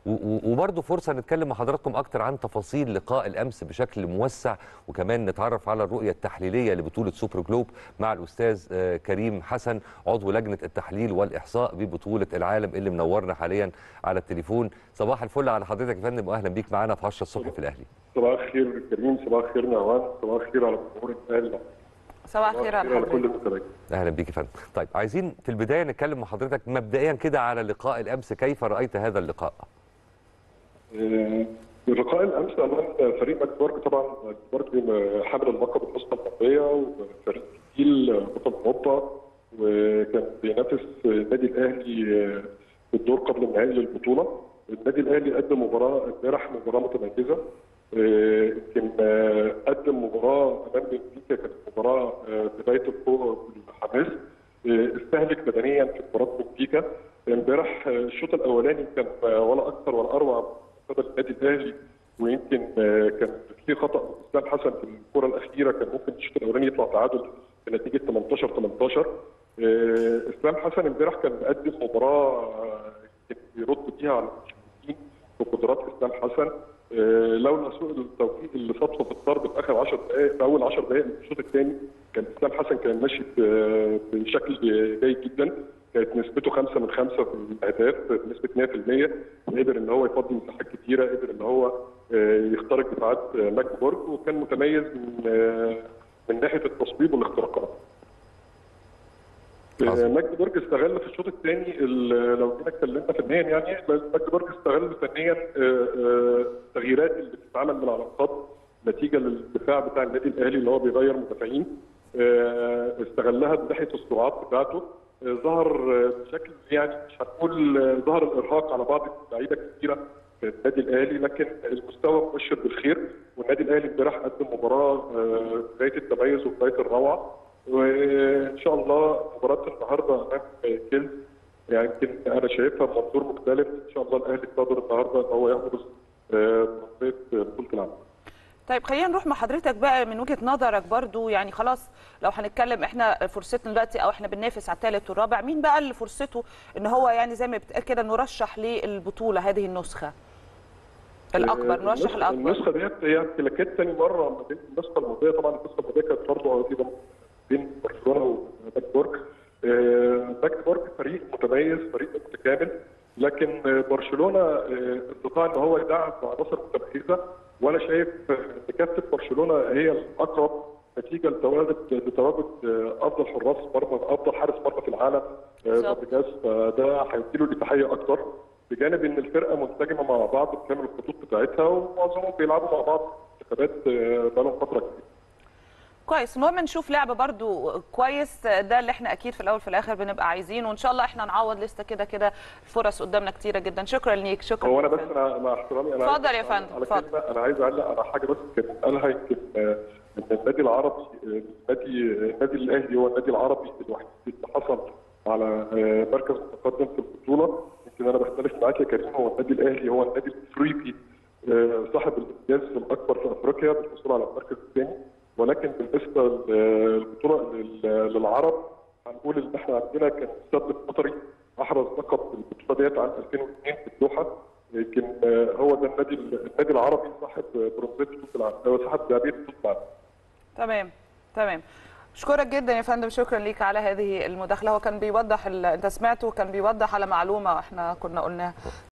وبرضه فرصه نتكلم مع حضراتكم اكتر عن تفاصيل لقاء الامس بشكل موسع وكمان نتعرف على الرؤيه التحليليه لبطوله سوبر جلوب مع الاستاذ آه، كريم حسن عضو لجنه التحليل والاحصاء ببطوله العالم اللي منورنا حاليا على التليفون صباح الفل على حضرتك يا فندم واهلا بيك معانا في 10 الصبح في الاهلي صباح الخير كريم صباح الخير نعوان صباح الخير على جمهور الاهلي صباح الخير على على كل حضرتك المتابعين اهلا بيك يا فندم طيب عايزين في البدايه نتكلم مع حضرتك مبدئيا كده على لقاء الامس كيف رايت هذا اللقاء آه، اللقاء الامس امام فريق ماكبورج طبعا ماكبورج حامل اللقب النسخه الماضيه وفريق تقيل بطل اوروبا وكان بينافس النادي الاهلي في الدور قبل النهائي للبطوله النادي الاهلي قدم مباراه امبارح مباراه متميزه آه، يمكن آه، قدم مباراه امام بنفيكا كانت مباراه آه، بدايه القوه والحماس آه، استهلك بدنيا في مباراه بنفيكا امبارح آه، الشوط الاولاني كان آه، ولا اكثر ولا اروع قبل النادي الاهلي ويمكن آه، كان في خطا اسلام حسن في الكره الاخيره كان ممكن الشوط الاولاني يطلع تعادل بنتيجه 18 18 آه، اسلام حسن امبارح كان مقدم مباراه آه، كان بيرد بيها على المشركين بقدرات اسلام حسن آه، لولا سوء التوفيق اللي صدفه في الضرب في اخر 10 دقائق في اول 10 دقائق من الشوط الثاني كان اسلام حسن كان ماشي ب- بشكل جيد جدا كانت نسبته 5 من 5 في الاهداف بنسبه 100% قدر ان هو يفضي مساحات كتيره قدر ان هو آه، يخترق دفاعات آه، ماكبورج وكان متميز من آه، من ناحيه التصويب والاختراقات. آه، عظيم. ماجدبورج استغل في الشوط الثاني ال- لو جينا اتكلمنا فنيا يعني ماجدبورج استغل فنيا آه، آه، التغييرات اللي بتتعمل من على الخط نتيجه للدفاع بتاع النادي الاهلي اللي هو بيغير مدافعين آه، استغلها من ناحيه السرعات بتاعته آه، ظهر آه، بشكل يعني مش هنقول آه، ظهر الارهاق على بعض اللعيبه كثيره في النادي الاهلي لكن المستوى مبشر بالخير والنادي الاهلي امبارح قدم مباراه آه، بدايه التميز وبدايه الروعه وان شاء الله مباراه النهارده امام كيلز يعني يمكن انا شايفها بمنظور مختلف ان شاء الله الاهلي قادر النهارده ان هو يحرز آه، منطقه بطوله العالم. طيب خلينا نروح مع حضرتك بقى من وجهه نظرك برضو يعني خلاص لو هنتكلم احنا فرصتنا دلوقتي او احنا بننافس على الثالث والرابع مين بقى اللي فرصته ان هو يعني زي ما بتقال كده نرشح للبطوله هذه النسخه الاكبر آه، نرشح النسخة- الاكبر النسخه ديت هي امتلاكات ثاني مره ما بين النسخه الماضيه طبعا النسخه الماضيه كانت برضه ايضا بين برشلونه وماكبورج آه، ماكبورج فريق متميز فريق متكامل لكن آه، برشلونه آه، استطاع ان هو يدعم بعناصر متميزه وانا شايف آه، ان كافه برشلونه هي الاقرب نتيجه لتواجد لتواجد آه، افضل حراس مرمى افضل حارس مرمى في العالم آه، بالظبط. فابريجاس فده هيديله الاتحيه اكتر بجانب ان الفرقه منسجمه مع بعض بكامل الخطوط بتاعتها ومعظمهم بيلعبوا مع بعض انتخابات آه، بقالهم فتره كبيره. كويس المهم نشوف لعب برضو كويس ده اللي احنا اكيد في الاول في الاخر بنبقى عايزينه وان شاء الله احنا نعوض لسه كده كده الفرص قدامنا كتيره جدا شكرا ليك شكرا هو انا بس انا مع احترامي انا اتفضل عايز- يا فندم، على اتفضل. كلمه انا عايز اعلق على حاجه بس كان قالها يمكن آه، ان النادي العربي آه، النادي النادي الاهلي هو النادي العربي الوحيد اللي حصل على آه، مركز متقدم في البطوله يمكن انا بختلف معاك يا كريم هو النادي الاهلي هو النادي الافريقي آه، صاحب الانجاز الاكبر في افريقيا بالحصول على المركز الثاني ولكن بالنسبه للبطوله لل- للعرب هنقول ان احنا عندنا كان السد القطري احرز لقب البطوله ديت عام 2002 في الدوحه يمكن آه، هو ده النادي النادي العربي صاحب برونزيه بطوله العالم هو صاحب ذهبيه بطوله العالم تمام تمام اشكرك جدا يا فندم شكرا ليك على هذه المداخله هو كان بيوضح ال... انت سمعته كان بيوضح على معلومه احنا كنا قلناها